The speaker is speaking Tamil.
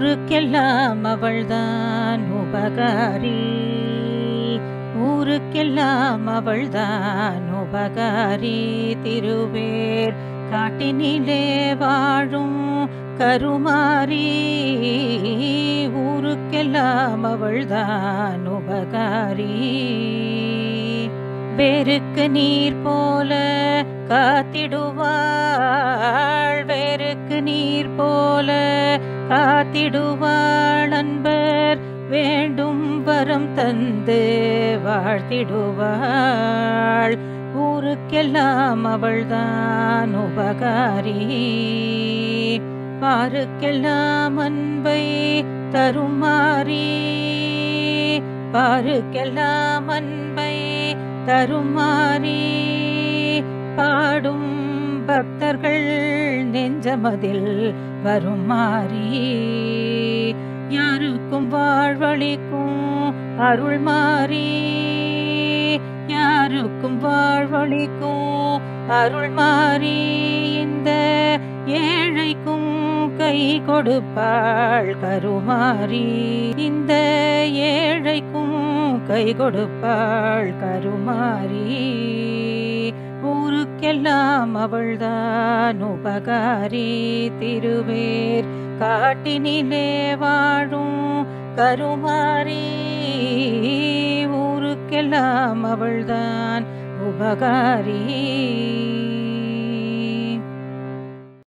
ஊருக்கெல்லாம் அவள்தான் உபகாரி ஊருக்கெல்லாம் அவள்தான் உபகாரி திருவேர் காட்டினிலே வாழும் கருமாரி ஊருக்கெல்லாம் அவள்தான் உபகாரி வேருக்கு நீர் போல காத்திடுவாள் வேருக்கு நீர் போல காத்திடுவாள் அன்பர் வேண்டும் வரம் தந்து வாழ்த்திடுவாள் ஊருக்கெல்லாம் அவள்தான் உபகாரி பாருக்கெல்லாம் அன்பை தருமாறி பாருக்கெல்லாம் அன்பை தருமாறி பாடும் பக்தர்கள் நெஞ்சமதில் வருமாறி யாருக்கும் வாழ்வழிக்கும் அருள் மாறி யாருக்கும் வாழ்வழிக்கும் அருள் மாறி இந்த ஏழைக்கும் கை கொடுப்பாள் கருமாறி இந்த ஏழைக்கும் கை கொடுப்பாள் கருமாரி ஊருக்கெல்லாம் அவள்தான் உபகாரி திருவேர் காட்டினிலே வாழும் கருமாரி ஊருக்கெல்லாம் அவள்தான் உபகாரி